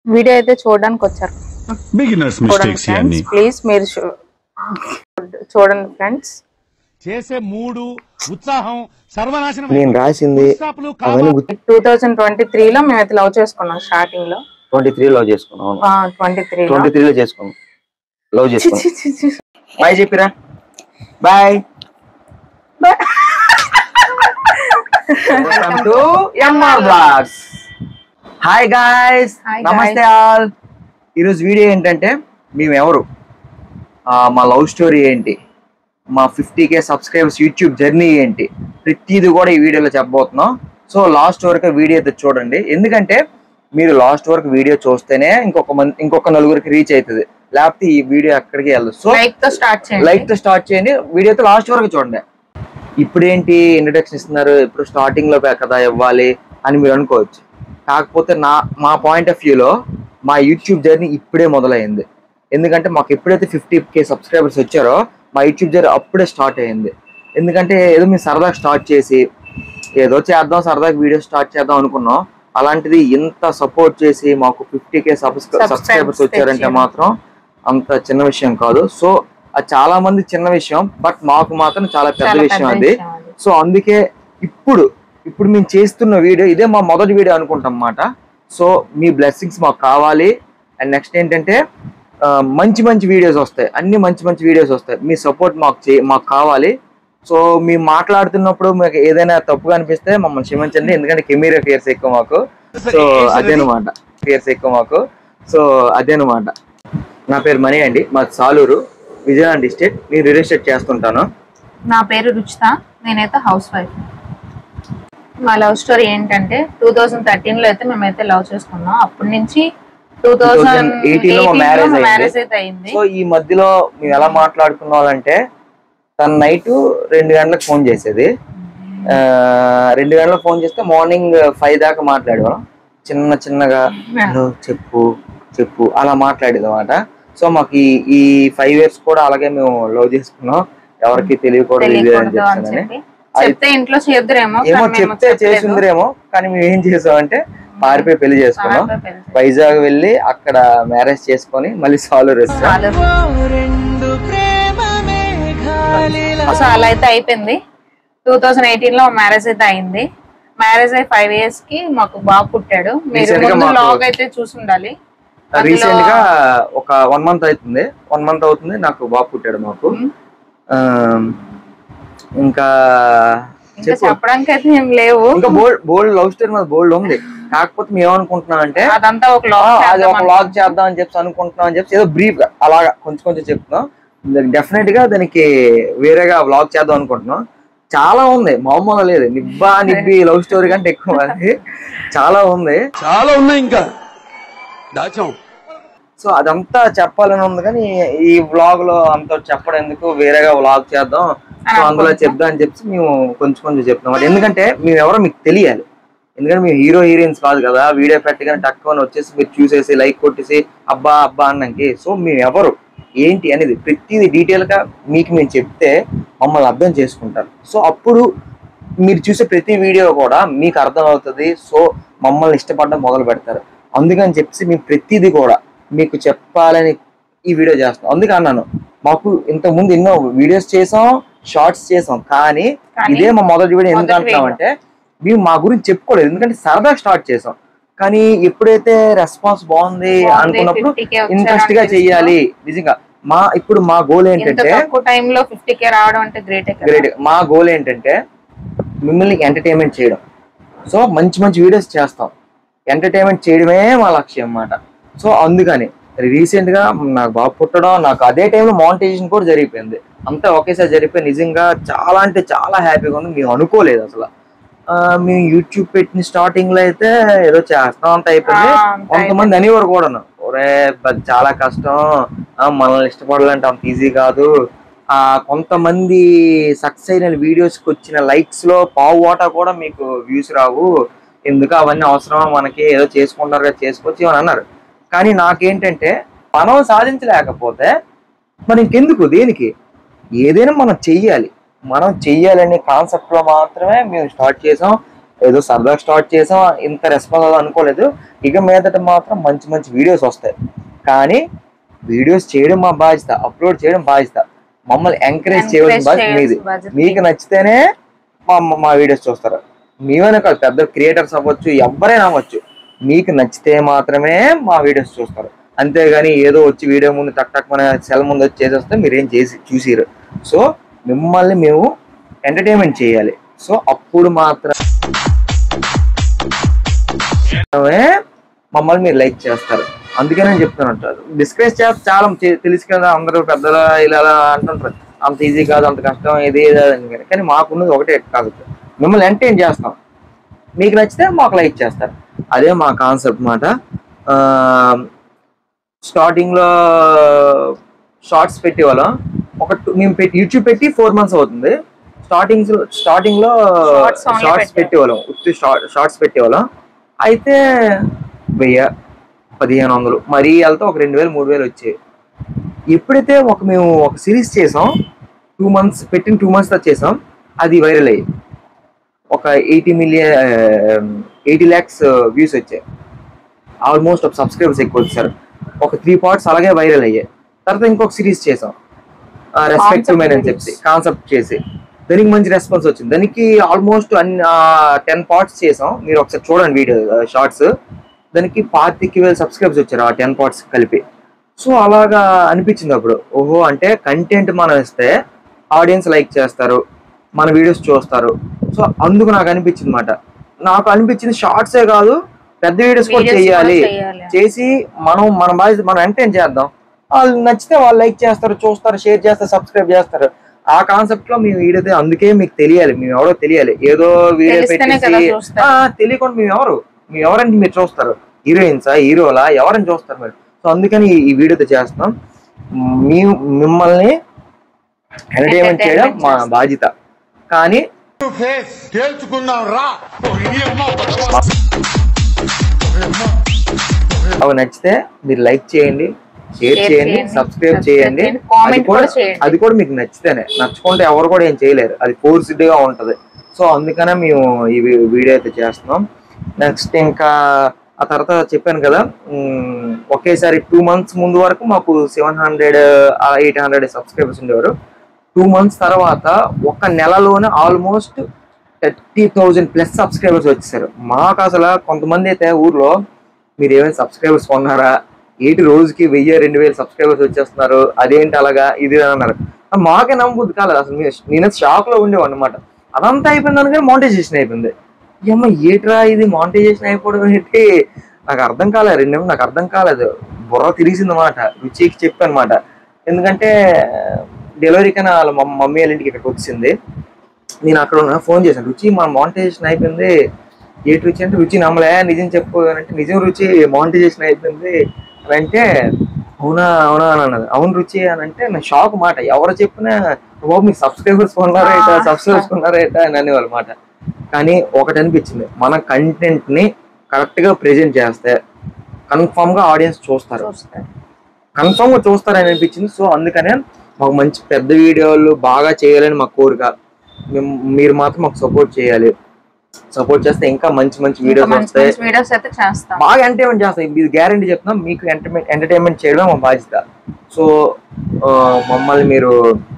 Video అయితే చూడడానికి వచ్చారు బిగినర్స్ చూడండి మిస్టేక్స్ ఇవన్నీ ఫ్రెండ్స్ ప్లీజ్ మీరు చూ- చూడండి ఫ్రెండ్స్ చేసే మూడు ఉత్సాహం సర్వనాశనం నేను రాసింది స్టాప్లు అవన్నీ గుర్తు టూ థౌజండ్ ట్వంటీ త్రీలో మేమైతే లవ్ చేసుకున్నాం స్టార్టింగ్ లో ట్వంటీ త్రీ లవ్ చేసుకున్నాం ట్వంటీ త్రీలో ట్వంటీ త్రీలో చేసుకున్నాం లవ్ చేసుకున్నాం బాయ్ చెప్పిరా bye welcome to MR blogs hi guys Hi, నమస్తే ఆల్ ఈరోజు వీడియో ఏంటంటే మేము ఎవరు ఆ, మా లవ్ స్టోరీ ఏంటి మా fifty K subscribers YouTube journey ఏంటి ప్రతిది కూడా ఈ వీడియోలో చెప్పబోతున్నాం సో లాస్ట్ వరకు వీడియో అయితే చూడండి ఎందుకంటే మీరు లాస్ట్ వరకు వీడియో చూస్తేనే ఇంకొక మంది ఇంకొక నలుగురికి రీచ్ అవుతుంది లేకపోతే ఈ వీడియో ఎక్కడికి వెళ్ళదు సో లైక్ తో స్టార్ట్ చేయండి లైక్ తో స్టార్ట్ చేయండి వీడియో అయితే లాస్ట్ వరకు చూడండి ఇప్పుడేంటి ఇంట్రడక్షన్ ఇస్తున్నారు ఇప్పుడు స్టార్టింగ్ లో కదా ఇవ్వాలి అని మీరు అనుకోవచ్చు కాకపోతే నా మా పాయింట్ ఆఫ్ వ్యూలో మా యూట్యూబ్ జర్నీ ఇప్పుడే మొదలైంది ఎందుకంటే మాకు ఎప్పుడైతే ఫిఫ్టీ కే సబ్స్క్రైబర్స్ వచ్చారో మా యూట్యూబ్ జర్నీ అప్పుడే స్టార్ట్ అయింది ఎందుకంటే ఏదో మేము సరదాగా స్టార్ట్ చేసి ఏదో చేద్దాం సరదాగా వీడియో స్టార్ట్ చేద్దాం అనుకున్నాం అలాంటిది ఇంత సపోర్ట్ చేసి మాకు ఫిఫ్టీ కే సబ్స్క్రైబర్స్ వచ్చారంటే తెచ్చి. మాత్రం అంత చిన్న విషయం కాదు సో అది చాలా మంది చిన్న విషయం బట్ మాకు మాత్రం చాలా పెద్ద చాలా విషయం పెద్ద అది విషయం అది. సో అందుకే ఇప్పుడు ఇప్పుడు మేము చేస్తున్న వీడియో ఇదే మా మొదటి వీడియో అనుకుంటాం అన్నమాట సో మీ బ్లెస్సింగ్స్ మాకు కావాలి అండ్ నెక్స్ట్ ఏంటంటే ఆ, మంచి మంచి వీడియోస్ వస్తాయి అన్ని మంచి మంచి వీడియోస్ వస్తాయి మీ సపోర్ట్ మాకు చే మాకు కావాలి సో మేము మాట్లాడుతున్నప్పుడు మీకు ఏదైనా తప్పుగా అనిపిస్తే మమ్మల్ని క్షమించండి ఎందుకంటే కెమెరా ఫియర్స్ ఎక్కువ మాకు సో అదేనమాట ఫియర్స్ ఎక్కువ మాకు సో అదేనమాట నా పేరు మణి అండి మాది సాలూరు విజయనగరం డిస్ట్రిక్ట్ నేను రియల్ ఎస్టేట్ చేస్తుంటాను నా పేరు రుచిత నేనైతే హౌస్ వైఫ్ మా లవ్ స్టోరీ ఏంటంటే టూ థౌజండ్ థర్టీన్ లో అయితే మేమైతే లవ్ చేసుకున్నాం అప్పటి నుంచి టూ థౌజండ్ 2018 లో మా marriage అయింది. మ్యారేజ్ అయితే అయింది సో ఈ మధ్యలో మేము ఎలా మాట్లాడుకున్నామంటే తన నైట్ రెండు గంటలకు ఫోన్ చేసేది ఆ, రెండు గంటలకు ఫోన్ చేస్తే మార్నింగ్ ఫైవ్ దాకా మాట్లాడేవాళ్ళం చిన్న చిన్నగా "హలో, చెప్పు చెప్పు అలా మాట్లాడేది అనమాట సో మాకు ఈ ఈ ఫైవ్ ఇయర్స్ కూడా అలాగే మేము లవ్ చేసుకున్నాం ఎవరికి తెలియకూడదు ఇది అని తెలియకూడదు అని చెప్తానని చెప్పి చెప్తే ఇంట్లో చేద్దరేమో ఏమో చెప్తే చేసిందిరేమో కానీ మేము ఏం చేసామంటే పారిపోయి పెళ్లి చేసుకున్నాం వైజాగ్ వెళ్ళి అక్కడ మ్యారేజ్ చేసుకొని మళ్ళీ సాల్వ్ వచ్చాం సో అలా అయితే అయిపోయింది టూ థౌజండ్ ఎయిటీన్ లో మ్యారేజ్ అయితే అయింది మ్యారేజ్ అయి ఫైవ్ ఇయర్స్ కి మాకు బాబు పుట్టాడు మీరు Recent గా ముందు మాకు- లాగ్ అయితే చూసుండాలి అందులో- రీసెంట్ గా ఒక వన్ మంత్ అవుతుంది వన్ మంత్ అవుతుంది నాకు బాబు పుట్టాడు మాకు మ్మ్. ఆ, ఇంకా ఇంకా చెప్పు చెప్పడానికి అయితే ఏం లేవు ఇంకా బోల్డ్ బోల్డ్ లవ్ స్టోరీ మీద బోల్డ్ ఉంది కాకపోతే మేము ఏమనుకుంటున్నాం అంటే అదంతా ఒక ఆ, లాగ్ అది ఒక వ్లాగ్ చేద్దాం అని చెప్పి అనుకుంటున్నాం అని చెప్పి ఏదో బ్రీఫ్ గా అలాగా కొంచెం కొంచెం చెప్తున్నాం డెఫినెట్ గా దానికి వేరేగా వ్లాగ్ చేద్దాం అనుకుంటున్నాం చాలా ఉంది మామూలు లేదు నిబ్బా నిబ్బి లవ్ స్టోరీ కంటే ఎక్కువ అది చాలా ఉంది చాలా ఉన్నాయి ఇంకా దాచాం సో అదంతా చెప్పాలని ఉంది కానీ ఈ వ్లాగ్ లో అంత చెప్పడం ఎందుకు వేరేగా వ్లాగ్ చేద్దాం సో అందులో చెప్దాం అని చెప్పి మేము కొంచెం కొంచెం చెప్తాం అది ఎందుకంటే మేము ఎవరో మీకు తెలియాలి ఎందుకంటే మేము హీరో హీరోయిన్స్ కాదు కదా వీడియో పెట్టగానే టక్కుని వచ్చేసి మీరు చూసేసి లైక్ కొట్టేసి అబ్బా అబ్బా అన్నాకి సో మేము ఎవరు ఏంటి అనేది ప్రతిదీ డీటెయిల్ గా మీకు మేము చెప్తే మమ్మల్ని అర్థం చేసుకుంటారు సో అప్పుడు మీరు చూసే ప్రతి వీడియో కూడా మీకు అర్థం అవుతుంది సో మమ్మల్ని ఇష్టపడడం మొదలు పెడతారు అందుకని చెప్పి మేము ప్రతిదీ కూడా మీకు చెప్పాలని ఈ వీడియో చేస్తాం అందుకే అన్నాను మాకు ఇంత ముందు ఎన్నో వీడియోస్ చేసాం షార్ట్స్ చేసాం కానీ కానీ ఇదే మా మొదటి వీడియో ఎందుకు మొదటి అంటున్నామంటే మేము మా గురించి చెప్పుకోలేదు ఎందుకంటే సరదా స్టార్ట్ చేసాం కానీ ఎప్పుడైతే రెస్పాన్స్ బాగుంది బాగుంది, అనుకున్నప్పుడు 50K వచ్చారు ఇంట్రెస్ట్ గా అని చెయ్యాలి నిజంగా మా ఇప్పుడు మా గోల్ ఇంత ఏంటంటే తక్కువ time లో ఫిఫ్టీ కే రావడం అంటే గ్రేట్ గ్రేట్ మా గోల్ ఏంటంటే మిమ్మల్ని ఎంటర్టైన్మెంట్ చేయడం సో మంచి మంచి వీడియోస్ చేస్తాం ఎంటర్టైన్మెంట్ చేయడమే మా లక్ష్యం అన్నమాట సో అందుకని రీసెంట్ గా నాకు బాగా పుట్టడం నాకు అదే టైంలో మానిటైజేషన్ కూడా జరిగిపోయింది అంతా ఒకేసారి జరిగిపోయి నిజంగా చాలా అంటే చాలా హ్యాపీగా ఉంది మేము అనుకోలేదు అసలు ఆ, మేము యూట్యూబ్ పెట్టిన స్టార్టింగ్ లో అయితే ఏదో చేస్తాం అంత అయిపోయింది ఆ, అంత కొంతమంది అనేవారు కూడాను ఒరే బ- చాలా కష్టం ఆ, మనల్ని ఇష్టపడాలంటే అంత ఈజీ కాదు ఆ కొంతమంది సక్సెస్ అయిన వీడియోస్ కి వచ్చిన లైక్స్ లో పావు వాటా కూడా మీకు వ్యూస్ రావు ఎందుకు అవన్నీ అవసరమా మనకి ఏదో చేసుకుంటారు కదా చేసుకోవచ్చు అని అన్నారు కానీ నాకేంటంటే మనం సాధించలేకపోతే మరి ఇంకెందుకు దేనికి ఏదైనా మనం చెయ్యాలి మనం చెయ్యాలనే కాన్సెప్ట్ లో మాత్రమే మేము స్టార్ట్ చేసాం ఏదో సరదాగా స్టార్ట్ చేసాం ఇంత రెస్పాన్స్ అనుకోలేదు ఇక మీదట మాత్రం మంచి మంచి వీడియోస్ వస్తాయి కానీ వీడియోస్ చేయడం మా బాధ్యత అప్లోడ్ చేయడం బాధ్యత మమ్మల్ని ఎంకరేజ్ చేయడం బాధ్యత చేయాల్సిన మీది బాధ్యత మీకు నచ్చితేనే మా మా వీడియోస్ చూస్తారు మేమనే కాదు పెద్ద క్రియేటర్స్ అవ్వచ్చు ఎవరైనా అవ్వచ్చు మీకు నచ్చితే మాత్రమే మా వీడియోస్ చూస్తారు అంతేగాని ఏదో వచ్చి వీడియో ముందు టక్ టక్ మన సెల్ ముందు వచ్చి చేసేస్తే మీరేం చేసి చూసిరు సో మిమ్మల్ని మేము ఎంటర్టైన్మెంట్ చేయాలి సో అప్పుడు మాత్రమే మమ్మల్ని మీరు లైక్ చేస్తారు అందుకే నేను చెప్తాను డిస్కస్ చేస్తే చాలా చే- తెలుసు కదా అందరూ పెద్దలు ఇలా ఇలా అంటుంటారు అంత ఈజీ కాదు అంత కష్టం ఇది ఇది అని కానీ. కానీ మాకున్నది ఒకటే కాదు మిమ్మల్ని ఎంటర్టైన్ చేస్తాం మీకు నచ్చితే మాకు లైక్ చేస్తారు అదే మా కాన్సెప్ట్ మాట స్టార్టింగ్ లో షార్ట్స్ పెట్టేవాళ్ళం ఒక two- మేము పెట్టి యూట్యూబ్ పెట్టి ఫోర్ మంత్స్ అవుతుంది స్టార్టింగ్ స్టార్టింగ్ లో Shorts only షార్ట్స్ పెట్టారు. పెట్టేవాళ్ళం ఉత్తి షార్ట్స్ పెట్టేవాళ్ళం అయితే వెయ్యి పదిహేను వందలు మరీ వెళ్తే ఒక రెండు వేలు మూడు వేలు వచ్చాయి ఎప్పుడైతే ఒక మేము ఒక సిరీస్ చేసాం టూ మంత్స్ పెట్టిన టూ మంత్స్ తర్వాత చేసాం అది వైరల్ అయ్యి ఒక eighty million eighty lakhs views వచ్చాయి ఆల్మోస్ట్ ఒక సబ్స్క్రైబర్స్ ఎక్కువ వచ్చారు ఒక త్రీ పార్ట్స్ అలాగే వైరల్ అయ్యాయి తర్వాత ఇంకొక సిరీస్ చేసాం రెస్పెక్ట్ టు Concept మెన్ అని series. చెప్పి కాన్సెప్ట్ చేసి దానికి మంచి రెస్పాన్స్ వచ్చింది దానికి ఆల్మోస్ట్ అన్ని టెన్ పార్ట్స్ చేసాం మీరు ఒకసారి చూడండి వీడియో షార్ట్స్ దానికి పాతికి వేల సబ్స్క్రైబర్స్ వచ్చారు ఆ టెన్ పార్ట్స్ కలిపి సో అలాగా అనిపించింది అప్పుడు ఓహో అంటే కంటెంట్ మనం ఇస్తే ఆడియన్స్ లైక్ చేస్తారు మన వీడియోస్ చూస్తారు సో అందుకు నాకు అనిపించింది అనమాట నాకు అనిపించింది షార్ట్సే కాదు పెద్ద వీడియోస్ కూడా Videos కూడా చేయాలి చేయాలి. చేసి మనం మన బాధ్యత మనం ఎంటర్టైన్ చేద్దాం వాళ్ళు నచ్చితే వాళ్ళు లైక్ చేస్తారు చూస్తారు షేర్ చేస్తారు సబ్స్క్రైబ్ చేస్తారు ఆ కాన్సెప్ట్ లో మేము వీడియో అందుకే మీకు తెలియాలి మేము ఎవరో తెలియాలి ఏదో వీడియో తెలిస్తేనే కదా పెట్టేసి చూస్తారు. ఆ, తెలియకుండా మేము ఎవరు మేము ఎవరంటే మీరు చూస్తారు హీరోయిన్సా హీరోలా ఎవరని చూస్తారు మీరు సో అందుకని ఈ- ఈ వీడియోతో చేస్తున్నాం మీ మిమ్మల్ని ఎంటర్టైన్మెంట్ చేయడం మా చేస్తాం. బాధ్యత కానీ ఫేస్ తేల్చుకుందాం రా అవి నచ్చితే మీరు లైక్ చేయండి షేర్ Share చేయండి చేయండి, సబ్స్క్రైబ్ subscribe చేయండి చేయండి, comment అది కూడా కూడా చేయండి. అది కూడా మీకు నచ్చితేనే నచ్చుకుంటే ఎవరు కూడా ఏం చేయలేరు అది ఫోర్స్డ్ గా ఉంటది సో అందుకనే మేము ఈ వీ- వీడియో అయితే చేస్తున్నాం నెక్స్ట్ ఇంకా ఆ తర్వాత చెప్పాను కదా ఉమ్, ఒకేసారి టూ మంత్స్ ముందు వరకు మాకు seven hundred eight hundred subscribers ఉండేవారు టూ మంత్స్ తర్వాత ఒక నెలలోనే almost thirty thousand plus subscribers వచ్చేసారు మాకు అసలు కొంతమంది అయితే ఊర్లో మీరు ఏమైనా సబ్స్క్రైబర్స్ కొన్నారా ఏంటి రోజుకి వెయ్యి రెండు వేలు సబ్స్క్రైబర్స్ వచ్చేస్తున్నారు అదేంటి అలాగా ఇది అని అన్నారు మాకే నమ్మబుద్ధి కాలేదు అసలు నే- నేను షాక్ లో ఉండేవాడు అనమాట అదంతా అయిపోయింది అనగా మానిటైజేషన్ అయిపోయింది ఏమ్మ ఏట్రా ఇది మానిటైజేషన్ అయిపోవడం ఏంటి నాకు అర్థం కాలేదు రెండు నాకు అర్థం కాలేదు బుర్ర తిరిగింది అనమాట రుచికి చెప్పాను అనమాట ఎందుకంటే డెలివరీ కన్నా వాళ్ళ మమ్- మమ్మీ వాళ్ళ ఇంటికి ఇక్కడికి వచ్చింది నేను అక్కడ ఉన్న ఫోన్ చేశాను రుచి మన మానిటైజేషన్ అయిపోయింది ఏటి రుచి అంటే రుచి నమ్మలే నిజం చెప్పు అని అంటే నిజం రుచి మానిటైజేషన్ అయిపోయింది అని అంటే అవునా అవునా అని అన్నది అవును రుచి అని అంటే నా షాక్ మాట ఎవరు చెప్పినా బాబు మీకు సబ్స్క్రైబర్స్ కొన్నారా ఏటా సబ్స్క్రైబర్స్ కొన్నారా ఏటా అని అనేవాళ్ళు మాట కానీ ఒకటి అనిపించింది మన కంటెంట్ ని కరెక్ట్ గా ప్రెజెంట్ చేస్తే కన్ఫామ్ గా ఆడియన్స్ చూస్తారు చూస్తారు కన్ఫామ్ గా చూస్తారని అనిపించింది సో అందుకనే మాకు మంచి పెద్ద వీడియోలు బాగా చేయాలని మా కోరిక మేము- మీరు మాత్రం మాకు సపోర్ట్ చేయాలి సపోర్ట్ చేస్తే ఇంకా మంచి మంచి ఇంకా వీడియోస్ మంచి వస్తాయి మంచి వీడియోస్ అయితే చేస్తాం బాగా ఎంటర్టైన్మెంట్ చేస్తాం ఇది గ్యారంటీ చెప్తున్నాం మీకు ఎంటర్టైన్మెంట్ ఎంటర్టైన్మెంట్ చేయడం మా బాధ్యత సో ఆ, మమ్మల్ని మీరు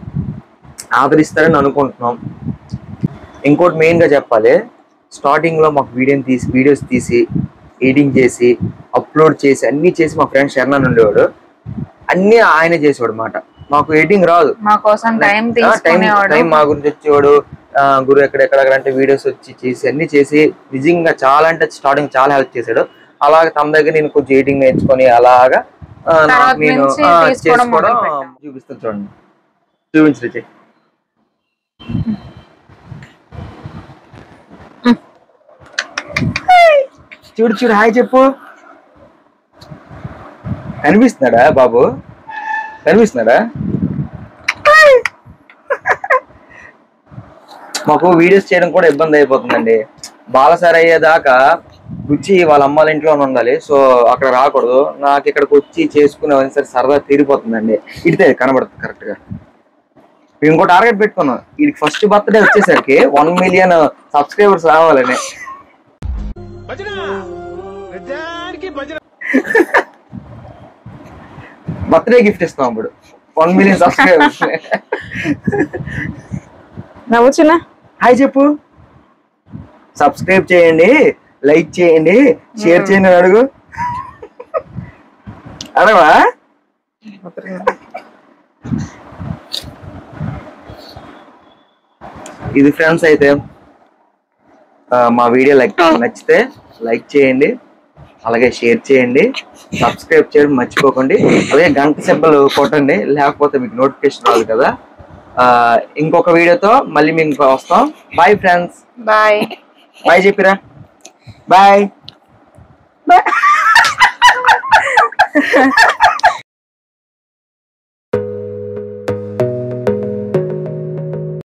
ఆదరిస్తారని అనుకుంటున్నాం ఇంకోటి మెయిన్ గా చెప్పాలి స్టార్టింగ్ లో మాకు వీడియో తీసి వీడియోస్ తీసి ఎడిటింగ్ చేసి అప్లోడ్ చేసి అన్ని చేసి మా ఫ్రెండ్ శరణ్ ఉండేవాడు అన్ని ఆయన చేసేవాడు అనమాట మాకు ఎడిటింగ్ రాదు మా కోసం టైం టైం తీసుకునేవాడు టైం మా గురించి వచ్చేవాడు ఆ, గురు ఎక్కడెక్కడ అంటే వీడియోస్ వచ్చి చేసి అన్ని చేసి నిజంగా చాలా అంటే స్టార్టింగ్ చాలా హెల్ప్ చేశాడు అలాగే తన దగ్గర నేను కొంచెం ఎడిటింగ్ నేర్చుకొని అలాగా ఆ, నాకు తర్వాత నేను నుంచి ఆ, తీసుకోవడం చేసుకోవడం మొదలుపెట్టాం. చూపిస్తాను చూడండి చూపించు రుచి చూడు చూడు హాయ్ చెప్పు కనిపిస్తున్నాడా బాబు కనిపిస్తున్నాడా మాకు వీడియోస్ చేయడం కూడా ఇబ్బంది అయిపోతుందండి బాలసారి అయ్యేదాకా రుచి వాళ్ళ అమ్మాల ఇంట్లోనే ఉండాలి సో అక్కడ రాకూడదు నాకు ఇక్కడికి వచ్చి చేసుకునే సరే సరదా తీరిపోతుందండి ఇడితే కనబడుతుంది కరెక్ట్ గా మేము ఇంకో టార్గెట్ పెట్టుకున్నాం వీడికి ఫస్ట్ బర్త్డే వచ్చేసరికి వన్ మిలియన్ సబ్స్క్రైబర్స్ రావాలని బర్త్డే గిఫ్ట్ ఇస్తాం అప్పుడు వన్ మిలియన్ సబ్స్క్రైబర్స్ నవ్వుచున్నా హాయ్ చెప్పు సబ్స్క్రైబ్ చేయండి లైక్ చేయండి షేర్ చేయండి అని అడుగు అడగవా ఇది ఫ్రెండ్స్ అయితే ఆ, మా వీడియో లైక్ నచ్చితే లైక్ చేయండి అలాగే షేర్ చేయండి సబ్స్క్రైబ్ చేయడం మర్చిపోకండి అలాగే గంట సింబల్ కొట్టండి లేకపోతే మీకు నోటిఫికేషన్ రాదు కదా ఆ, ఇంకొక వీడియోతో మళ్ళీ మేము వస్తాం బాయ్ ఫ్రెండ్స్ బాయ్ బాయ్ చెప్పిరా బాయ్